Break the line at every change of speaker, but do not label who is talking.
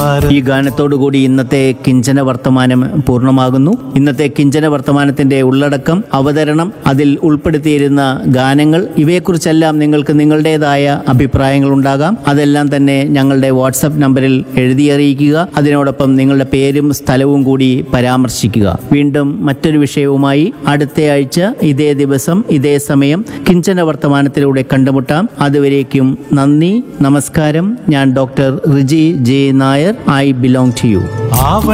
ഈ ഗാനത്തോടുകൂടി ഇന്നത്തെ കിഞ്ചന വർത്തമാനം പൂർണ്ണമാകുന്നു ഇന്നത്തെ കിഞ്ചന വർത്തമാനത്തിന്റെ ഉള്ളടക്കം അവതരണം അതിൽ ഉൾപ്പെടുത്തിയിരുന്ന ഗാനങ്ങൾ ഇവയെക്കുറിച്ചെല്ലാം നിങ്ങൾക്ക് നിങ്ങളുടേതായ അഭിപ്രായങ്ങൾ ഉണ്ടാകാം അതെല്ലാം തന്നെ ഞങ്ങളുടെ വാട്സപ്പ് നമ്പറിൽ എഴുതി അറിയിക്കുക അതിനോടൊപ്പം നിങ്ങളുടെ പേരും സ്ഥലവും കൂടി പരാമർശിക്കുക വീണ്ടും മറ്റൊരു വിഷയവുമായി അടുത്ത ആഴ്ച ഇതേ ദിവസം ഇതേ സമയം കിഞ്ചന വർത്തമാനത്തിലൂടെ കണ്ടുമുട്ടാം അതുവരേക്കും നന്ദി നമസ്കാരം ഞാൻ doctor Riji J Nair I belong to you
ആവ